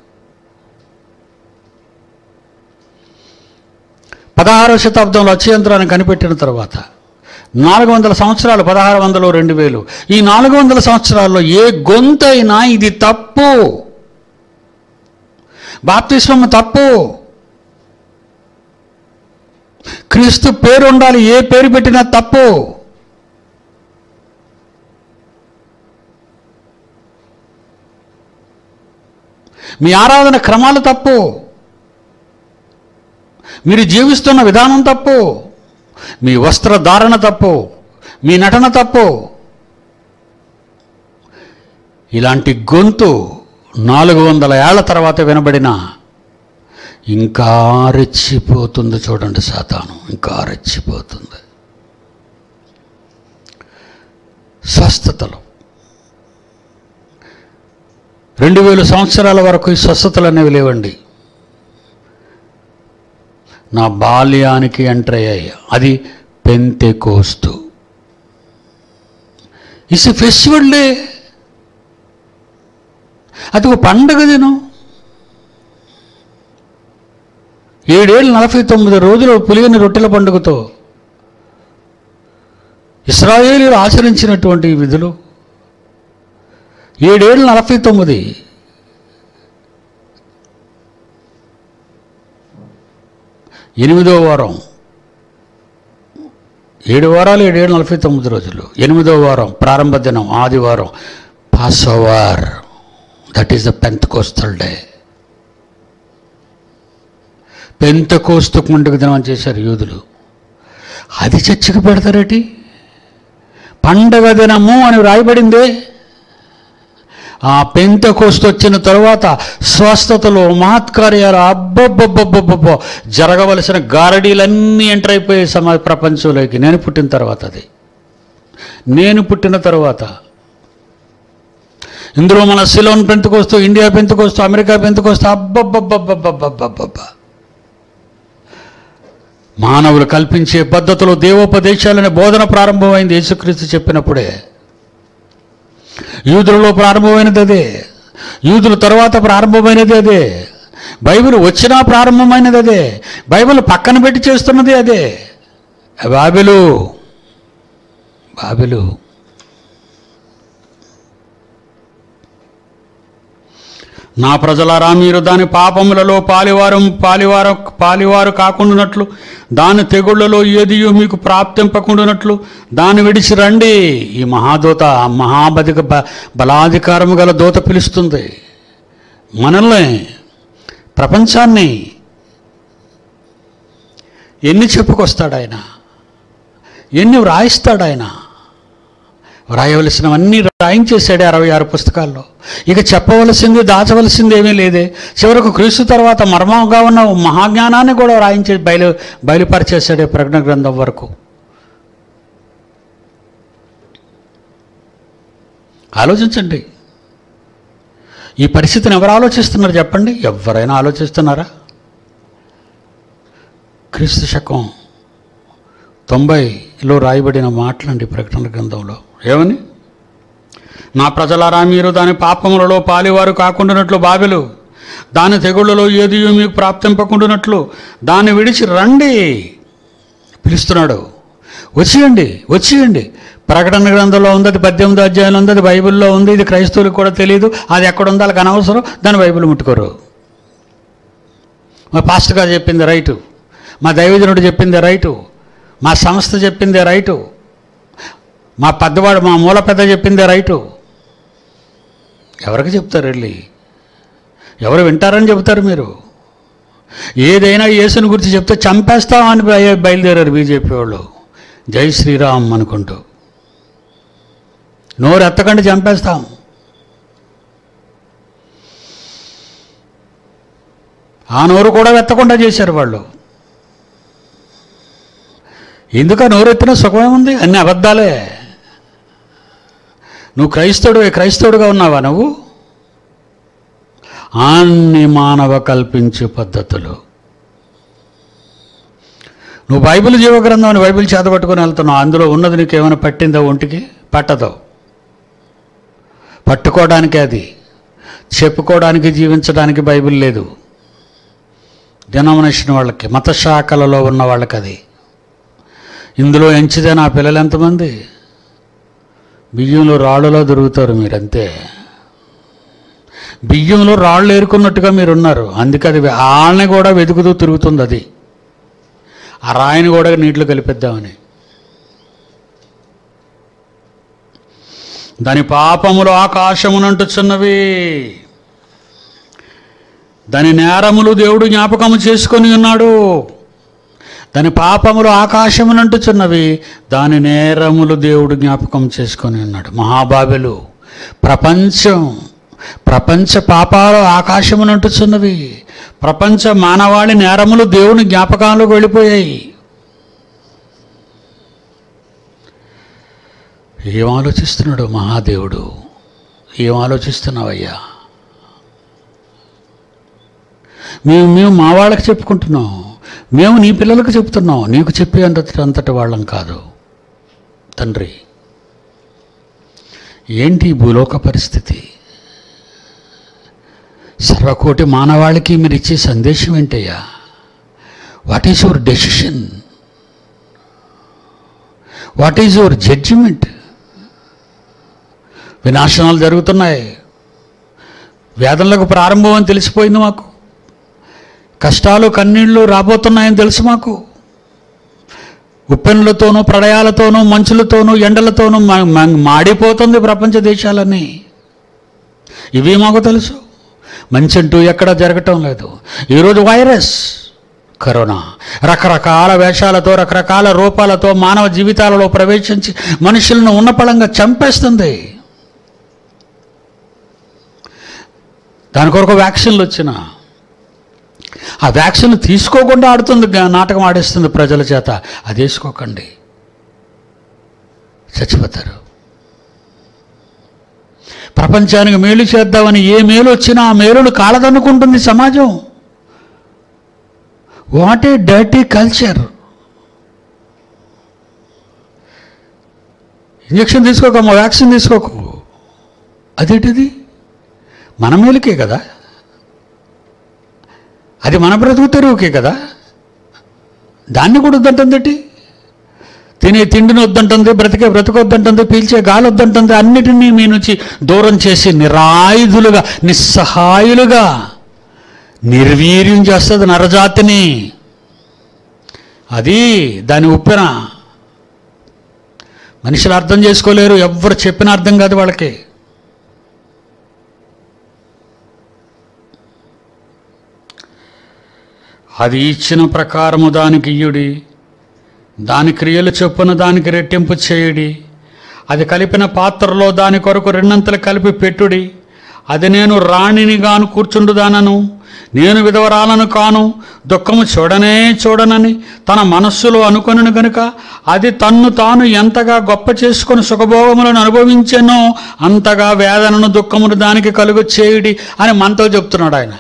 పదహారో శతాబ్దంలో అత్యంత్రాన్ని కనిపెట్టిన తర్వాత నాలుగు వందల సంవత్సరాలు పదహారు వందలు రెండు వేలు ఈ నాలుగు వందల సంవత్సరాల్లో ఏ గొంతైనా ఇది తప్పు బాప్తిస్మం తప్పు క్రీస్తు పేరు ఉండాలి ఏ పేరు పెట్టినా తప్పు మీ ఆరాధన క్రమాలు తప్పు మీరు జీవిస్తున్న విధానం తప్పు మీ వస్త్రధారణ తప్పు మీ నటన తప్పు ఇలాంటి గొంతు నాలుగు వందల ఏళ్ల తర్వాత వినబడిన ఇంకా రెచ్చిపోతుంది చూడండి సాతాను ఇంకా రెచ్చిపోతుంది స్వస్థతలు రెండు వేల సంవత్సరాల వరకు ఈ స్వస్థతలు అనేవి లేవండి నా బాల్యానికి ఎంటర్ అయ్యాయి అది Pentecost is festival day అది ఒక పండగ దినం ఏడేళ్ళు నలభై తొమ్మిది రోజులు పులిగని రొట్టెల పండుగతో ఇస్రాయేలీలు ఆచరించినటువంటి ఈ విధులు ఏడేళ్ళు నలభై తొమ్మిది ఎనిమిదో వారం ఏడు వారాలు ఏడేడు నలభై తొమ్మిది రోజులు ఎనిమిదో వారం ప్రారంభ దినం ఆదివారం pass over that is the Pentecostal day Pentecost పండుగ దినం అని చేశారు యూదులు అది చర్చకు పెడతారేటి పండగ దినము అని రాయబడిందే ఆ పెంత వచ్చిన తరువాత స్వస్థతలు మహత్కార్యాలు అబ్బబ్బబ్బబ్బబ్బో జరగవలసిన గారడీలన్నీ ఎంటర్ అయిపోయాయి సమాజ ప్రపంచంలోకి నేను పుట్టిన తర్వాత అది నేను పుట్టిన తర్వాత ఇందులో మన Ceylon Pentecost India Pentecost America Pentecost అబ్బబ్బబ్బబ్బబ్బబ్బబ్బబ్బ మానవులు కల్పించే పద్ధతులు దేవోపదేశాలనే బోధన ప్రారంభమైంది యేసుక్రీస్తు చెప్పినప్పుడే యూదులలో ప్రారంభమైనది అదే యూదుల తర్వాత ప్రారంభమైనది అదే బైబిల్ వచ్చినా ప్రారంభమైనది అదే బైబిల్ పక్కన పెట్టి చేస్తున్నది అదే బాబిలు బాబిలు నా ప్రజలారా మీరు దాని పాపములలో పాలివారం పాలివారం పాలివారు కాకుండానట్లు దాని తెగుళ్లలో ఏదియో మీకు ప్రాప్తింపకుండానట్లు దాన్ని విడిచి రండి ఈ మహాదూత మహాబధిక బ బలాధికారము గల దూత పిలుస్తుంది మనల్ని ప్రపంచాన్ని ఎన్ని చెప్పుకొస్తాడు ఆయన ఎన్ని వ్రాయిస్తాడు ఆయన వ్రాయవలసినవన్నీ రాయించేశాడు అరవై ఆరు పుస్తకాల్లో ఇక చెప్పవలసింది దాచవలసింది ఏమీ లేదే చివరకు క్రీస్తు తర్వాత మర్మంగా ఉన్న మహాజ్ఞానాన్ని కూడా రాయించే బయలు బయలుపరిచేశాడే ప్రజ్ఞ గ్రంథం వరకు ఆలోచించండి ఈ పరిస్థితిని ఎవరు ఆలోచిస్తున్నారు చెప్పండి ఎవరైనా ఆలోచిస్తున్నారా క్రీస్తు శకం తొంభైలో రాయబడిన మాటలండి ప్రకటన గ్రంథంలో ఏమని నా ప్రజలారా మీరు దాని పాపములలో పాలివారు కాకుండానట్లు బాబెలు దాని తెగుళ్ళలో ఏది మీకు ప్రాప్తింపకుండానట్లు దాన్ని విడిచి రండి పిలుస్తున్నాడు వచ్చేయండి వచ్చేయండి ప్రకటన గ్రంథంలో ఉంది అది పద్దెనిమిది అధ్యాయంలో ఉంది అది బైబిల్లో ఉంది ఇది క్రైస్తవులకు కూడా తెలియదు అది ఎక్కడ ఉందో వాళ్ళకి అనవసరం దాని బైబిల్ ముట్టుకోరు మా పాస్టర్ గారు చెప్పింది రైటు మా దైవజనుడు చెప్పింది రైటు మా సంస్థ చెప్పింది రైటు మా పెద్దవాడు మా మూల పెద్ద చెప్పింది రైటు ఎవరికి చెప్తారు వెళ్ళి ఎవరు వింటారని చెబుతారు మీరు ఏదైనా యేసుని గురించి చెప్తే చంపేస్తామని బయ- బయలుదేరారు బీజేపీ వాళ్ళు జై శ్రీరామ్ అనుకుంటూ నోరు ఎత్తకండి చంపేస్తాం ఆ నోరు కూడా ఎత్తకుండా చేశారు వాళ్ళు ఎందుకు ఆ నోరు ఎత్తిన సుఖమేముంది అన్ని అబద్ధాలే నువ్వు క్రైస్తవుడు క్రైస్తవుడుగా ఉన్నావా నువ్వు అన్ని మానవ కల్పించే పద్ధతులు నువ్వు బైబిల్ జీవగ్రంథం అని బైబిల్ చేతపట్టుకొని వెళ్తున్నావు అందులో ఉన్నది నీకు ఏమైనా పట్టిందా ఒంటికి పట్టదు పట్టుకోవడానికి అది చెప్పుకోవడానికి జీవించడానికి బైబిల్ లేదు డినామినేషన్ వాళ్ళకి మత శాఖలలో ఉన్న వాళ్ళకి అది ఇందులో ఎంచితే నా పిల్లలు ఎంతమంది బియ్యంలో రాళ్ళలో దొరుకుతారు మీరంతే బియ్యంలో రాళ్ళు ఏరుకున్నట్టుగా మీరు ఉన్నారు అందుకే అది వాళ్ళని కూడా వెతుకుతూ తిరుగుతుంది అది ఆ రాయిని కూడా నీటిలో కలిపిద్దామని దాని పాపములు ఆకాశమునంటుచున్నవి దాని నేరములు దేవుడు జ్ఞాపకము చేసుకొని ఉన్నాడు దాని పాపములు ఆకాశమునంటుచున్నవి దాని నేరములు దేవుడు జ్ఞాపకం చేసుకొని ఉన్నాడు మహాబాబెలు ప్రపంచం ప్రపంచ పాపాలు ఆకాశమునంటుచున్నవి ప్రపంచ మానవాళి నేరములు దేవుని జ్ఞాపకాలకు వెళ్ళిపోయాయి ఏం ఆలోచిస్తున్నాడు మహాదేవుడు ఏం ఆలోచిస్తున్నావయ్యా మేము మేము మా వాళ్ళకి చెప్పుకుంటున్నాం మేము నీ పిల్లలకు చెప్తున్నాం నీకు చెప్పే అంత అంతటి వాళ్ళం కాదు తండ్రి ఏంటి ఈ భూలోక పరిస్థితి సర్వకోటి మానవాళికి మీరు ఇచ్చే సందేశం ఏంటయ్యా what is your decision what is your judgement వినాశనాలు జరుగుతున్నాయి వేదనలకు ప్రారంభం అని తెలిసిపోయింది మాకు కష్టాలు కన్నీళ్లు రాబోతున్నాయని తెలుసు మాకు ఉప్పెనులతోనూ ప్రళయాలతోనూ మంచులతోనూ ఎండలతోనూ మా- మా- మాడిపోతుంది ప్రపంచ దేశాలన్నీ ఇవి మాకు తెలుసు మంచి అంటూ ఎక్కడ జరగటం లేదు ఈరోజు వైరస్ కరోనా రకరకాల వేషాలతో రకరకాల రూపాలతో మానవ జీవితాలలో ప్రవేశించి మనుషులను ఉన్నపళంగా చంపేస్తుంది దాని కొరకు వ్యాక్సిన్లు వచ్చిన ఆ వ్యాక్సిన్ తీసుకోకుండా ఆడుతుంది గా- నాటకం ఆడేస్తుంది ప్రజల చేత అది వేసుకోకండి చచ్చిపోతారు ప్రపంచానికి మేలు చేద్దామని ఏ మేలు వచ్చినా ఆ మేలును కాలదనుకుంటుంది సమాజం what a dirty culture injection తీసుకోకమ్మా వ్యాక్సిన్ తీసుకోకు అదేంటిది మన మేలుకే కదా అది మన బ్రతుకు తెరువుకే కదా దాన్ని కూడా వద్దంటుందేంటి తినే తిండిని వద్దంటుంది బ్రతికే బ్రతుకు వద్దంటుంది పీల్చే గాలి వద్దంటుంది అన్నిటినీ మీ నుంచి దూరం చేసి నిరాయుధులుగా నిస్సహాయులుగా నిర్వీర్యం చేస్తుంది నరజాతిని అది దాని ఉప్పెన మనుషులు అర్థం చేసుకోలేరు ఎవ్వరు చెప్పిన అర్థం కాదు వాళ్ళకి అది ఇచ్చిన ప్రకారము దానికి ఇయ్యుడి దాని క్రియలు చొప్పున దానికి రెట్టింపు చేయుడి అది కలిపిన పాత్రలో దాని కొరకు రెండంతలు కలిపి పెట్టుడి అది నేను రాణిని గాను కూర్చుండుదానను నేను విధవరాలను కాను దుఃఖము చూడనే చూడనని తన మనస్సులో అనుకొనను గనుక అది తన్ను తాను ఎంతగా గొప్ప చేసుకొని సుఖభోగములను అనుభవించెనో అంతగా వేదనను దుఃఖమును దానికి కలుగు చేయుడి అని మనతో చెప్తున్నాడు ఆయన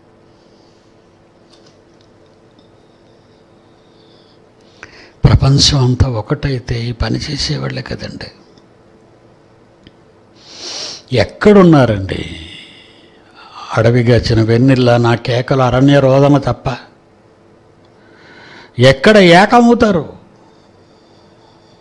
ప్రపంచం అంతా ఒకటైతే ఈ పని చేసేవాళ్ళే కదండి ఎక్కడున్నారండి అడవిగచ్చిన వెన్నెల్ల నా కేకలు అరణ్య రోదన తప్ప ఎక్కడ ఏకమవుతారు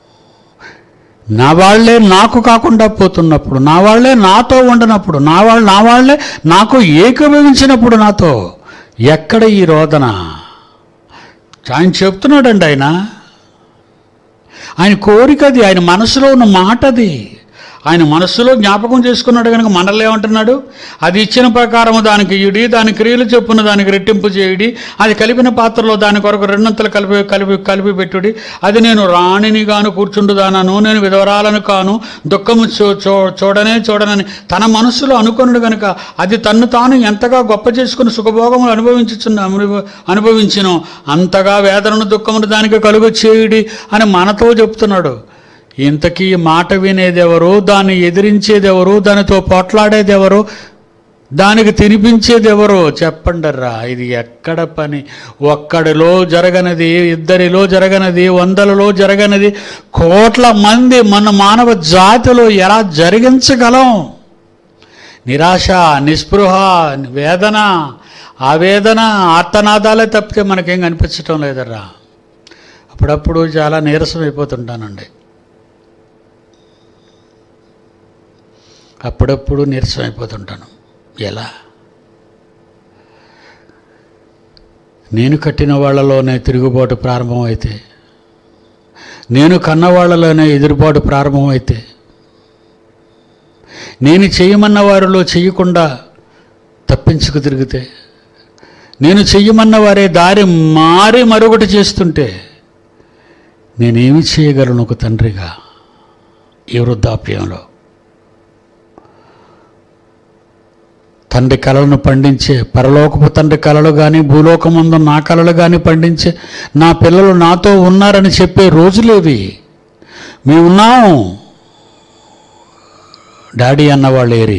నా వాళ్ళే నాకు కాకుండా పోతున్నప్పుడు నా వాళ్ళే నాతో ఉండనప్పుడు నా వాళ్ళు నా వాళ్ళే నాకు ఏకీభవించినప్పుడు నాతో ఎక్కడ ఈ రోదన ఆయన చెప్తున్నాడండి ఆయన ఆయన కోరిక అది ఆయన మనసులో ఉన్న మాట అది ఆయన మనస్సులో జ్ఞాపకం చేసుకున్నాడు కనుక మనల్ని ఏమంటున్నాడు అది ఇచ్చిన ప్రకారము దానికి ఇడి దాని క్రియలు చొప్పున దానికి రెట్టింపు చేయుడి అది కలిపిన పాత్రలో దాని కొరకు రెండంతలు కలిపి కలిపి కలిపి పెట్టుడి అది నేను రాణిని గాను కూర్చుండుదానను నేను విధవరాలను కాను దుఃఖము చూ చూ చూడనే చూడనని తన మనస్సులో అనుకున్నాడు కనుక అది తన్ను తాను ఎంతగా గొప్ప చేసుకుని సుఖభోగములు అనుభవించుచున్న అనుభవ- అనుభవించును అంతగా వేదనను దుఃఖమును దానికి కలుగు చేయుడి అని మనతో చెప్తున్నాడు ఇంతకీ ఈ మాట వినేదెవరు దాన్ని ఎదిరించేదెవరు దానితో పోట్లాడేదెవరు దానికి తినిపించేదెవరు చెప్పండర్రా ఇది ఎక్కడ పని ఒక్కడిలో జరగనది ఇద్దరిలో జరగనది వందలలో జరగనది కోట్ల మంది మన మానవ జాతిలో ఎలా జరిగించగలం నిరాశ నిస్పృహ వేదన ఆవేదన ఆర్తనాదాలే తప్పితే మనకేం కనిపించటం లేదర్రా అప్పుడప్పుడు చాలా నీరసం అయిపోతుంటానండి అప్పుడప్పుడు నీరసం అయిపోతుంటాను ఎలా నేను కట్టిన వాళ్ళలోనే తిరుగుబాటు ప్రారంభమైతే నేను కన్న వాళ్ళలోనే ఎదురుబాటు ప్రారంభమైతే నేను చేయమన్న వారిలో చేయకుండా తప్పించుకు తిరిగితే నేను చెయ్యమన్న వారే దారి మారి మరొకటి చేస్తుంటే నేనేమి చేయగలను ఒక తండ్రిగా ఈ వృద్ధాప్యంలో తండ్రి కళలను పండించే పరలోకపు తండ్రి కళలు కానీ భూలోకమందు నా కళలు కానీ పండించే నా పిల్లలు నాతో ఉన్నారని చెప్పే రోజులేవి మేము ఉన్నాం డాడీ అన్నవాళ్ళు ఏరి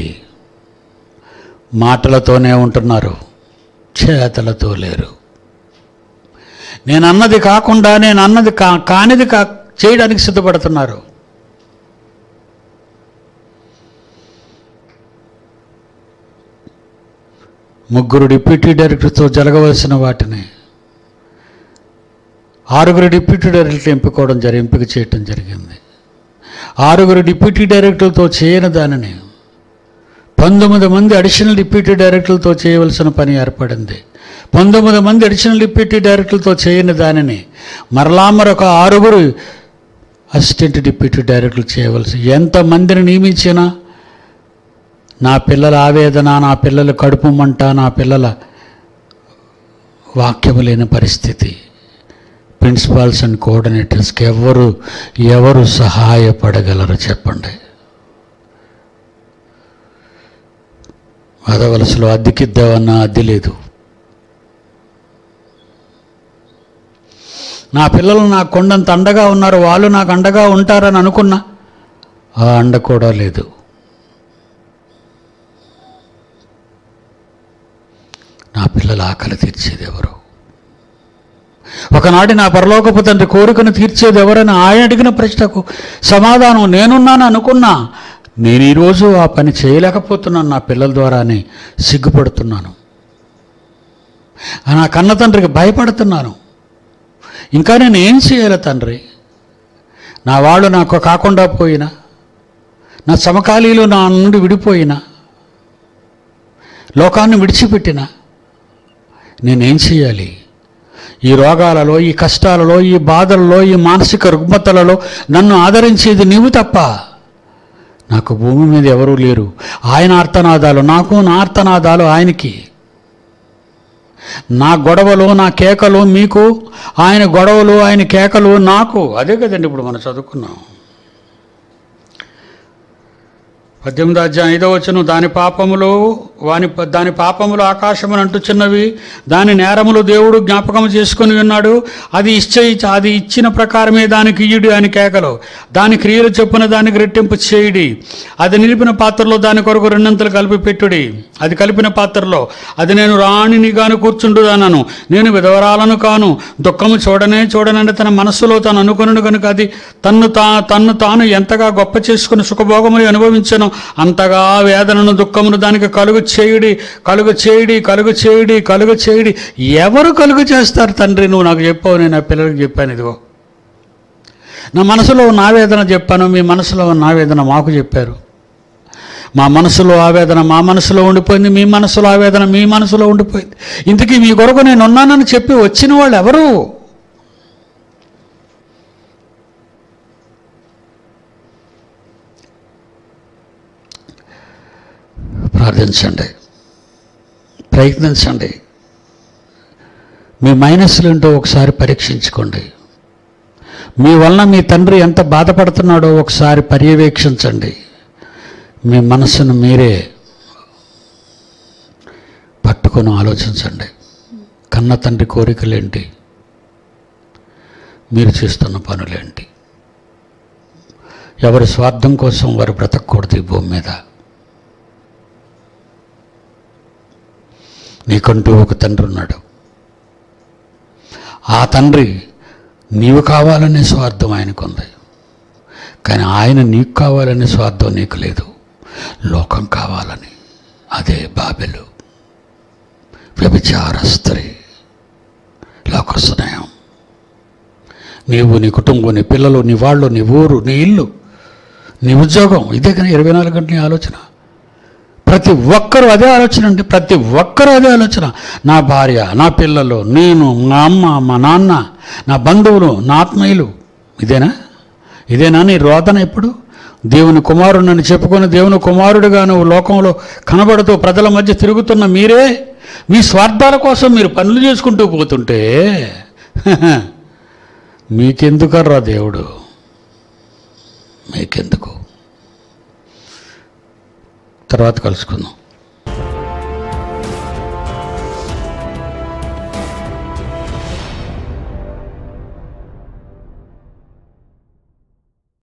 మాటలతోనే ఉంటున్నారు చేతలతో లేరు నేను అన్నది కాకుండా నేను అన్నది కా కానిది కా చేయడానికి సిద్ధపడుతున్నారు ముగ్గురు డిప్యూటీ డైరెక్టర్తో జరగవలసిన వాటిని ఆరుగురు డిప్యూటీ డైరెక్టర్లు ఎంపుకోవడం జరి ఎంపిక చేయటం జరిగింది ఆరుగురు డిప్యూటీ డైరెక్టర్లతో చేయని దానిని పంతొమ్మిది మంది అడిషనల్ డిప్యూటీ డైరెక్టర్లతో చేయవలసిన పని ఏర్పడింది పంతొమ్మిది మంది అడిషనల్ డిప్యూటీ డైరెక్టర్లతో చేయని దానిని మరలా మరొక ఆరుగురు అసిస్టెంట్ డిప్యూటీ డైరెక్టర్లు చేయవలసి ఎంతమందిని నియమించినా నా పిల్లల ఆవేదన నా పిల్లల కడుపు మంట నా పిల్లల వాక్యము లేని పరిస్థితి ప్రిన్సిపాల్స్ అండ్ కోఆర్డినేటర్స్కి ఎవరు ఎవరు సహాయపడగలరు చెప్పండి వదవలసలో అద్దెకిద్దామన్నా అద్దె లేదు నా పిల్లలు నాకు కొండంత అండగా ఉన్నారు వాళ్ళు నాకు అండగా ఉంటారని అనుకున్నా ఆ అండ కూడా లేదు నా పిల్లల ఆకలి తీర్చేది ఎవరు ఒకనాటి నా పరలోకపు తండ్రి కోరికను తీర్చేది ఎవరని ఆయన అడిగిన ప్రశ్నకు సమాధానం నేనున్నాను అనుకున్నా నేను ఈరోజు ఆ పని చేయలేకపోతున్నాను నా పిల్లల ద్వారానే సిగ్గుపడుతున్నాను నా కన్న తండ్రికి భయపడుతున్నాను ఇంకా నేను ఏం చేయాలి తండ్రి నా వాళ్ళు నాకు కాకుండా పోయినా నా సమకాలీలు నా నుండి విడిపోయినా లోకాన్ని విడిచిపెట్టినా నేనేం చేయాలి ఈ రోగాలలో ఈ కష్టాలలో ఈ బాధలలో ఈ మానసిక రుగ్మతలలో నన్ను ఆదరించేది నీవు తప్ప నాకు భూమి మీద ఎవరూ లేరు ఆయన ఆర్తనాదాలు నాకు నా ఆర్తనాదాలు ఆయనకి నా గొడవలు నా కేకలు మీకు ఆయన గొడవలు ఆయన కేకలు నాకు అదే కదండి ఇప్పుడు మనం చదువుకున్నాం పద్దెనిమిది అధ్యాయం ఐదో వచ్చును దాని పాపములు వాని దాని పాపములు ఆకాశమును అంటుచున్నవి దాని నేరములు దేవుడు జ్ఞాపకం చేసుకుని ఉన్నాడు అది ఇచ్చ అది ఇచ్చిన ప్రకారమే దానికి ఇయ్యుడి అని కేకలు దాని క్రియలు చొప్పున దానికి రెట్టింపు చేయుడి అది నిలిపిన పాత్రలో దాని కొరకు రెండంతలు కలిపి పెట్టుడి అది కలిపిన పాత్రలో అది నేను రాణిని గాను కూర్చుండుదానను నేను విధవరాలను కాను దుఃఖము చూడనే చూడనని తన మనస్సులో తాను అనుకున్నాడు కనుక అది తన్ను తా తన్ను తాను ఎంతగా గొప్ప చేసుకుని సుఖభోగములు అనుభవించను అంతగా వేదనను దుఃఖమును దానికి కలుగు చేయుడి కలుగు చేయుడి కలుగు చేయుడి కలుగు చేయుడి ఎవరు కలుగు చేస్తారు తండ్రి నువ్వు నాకు చెప్పావు నేను నా పిల్లలకి చెప్పాను ఇదిగో నా మనసులో ఉన్న ఆవేదన చెప్పాను మీ మనసులో ఉన్న ఆవేదన మాకు చెప్పారు మా మనసులో ఆవేదన మా మనసులో ఉండిపోయింది మీ మనసులో ఆవేదన మీ మనసులో ఉండిపోయింది ఇంతకీ మీ కొరకు నేను ఉన్నానని చెప్పి వచ్చిన వాళ్ళు ఎవరు ప్రార్థించండి ప్రయత్నించండి మీ మైనస్లు ఏంటో ఒకసారి పరీక్షించుకోండి మీ వలన మీ తండ్రి ఎంత బాధపడుతున్నాడో ఒకసారి పర్యవేక్షించండి మీ మనసును మీరే పట్టుకొని ఆలోచించండి కన్న తండ్రి కోరికలేంటి మీరు చేస్తున్న పనులేంటి ఎవరి స్వార్థం కోసం వారు బ్రతకూడదు ఈ భూమి మీద నీకంటూ ఒక తండ్రి ఉన్నాడు ఆ తండ్రి నీవు కావాలనే స్వార్థం ఆయనకుంది కానీ ఆయన నీకు కావాలనే స్వార్థం నీకు లేదు లోకం కావాలని అదే బాబెలు వ్యభిచార స్త్రీ లోక స్నేహం నీవు నీ కుటుంబం నీ పిల్లలు నీ వాళ్ళు నీ ఊరు నీ ఇల్లు నీ ఉద్యోగం ఇదే కానీ ఇరవై నాలుగు గంటల నీ ఆలోచన ప్రతి ఒక్కరూ అదే ఆలోచన అండి ప్రతి ఒక్కరూ అదే ఆలోచన నా భార్య నా పిల్లలు నేను మా అమ్మ మా నాన్న నా బంధువులు నా ఆత్మీయులు ఇదేనా ఇదేనా నీ రోదన ఎప్పుడు దేవుని కుమారుడిని చెప్పుకొని దేవుని కుమారుడిగా నువ్వు లోకంలో కనబడుతూ ప్రజల మధ్య తిరుగుతున్న మీరే మీ స్వార్థాల కోసం మీరు పనులు చేసుకుంటూ పోతుంటే మీకెందుకర్రా దేవుడు మీకెందుకు తర్వాత కలుసుకుందాం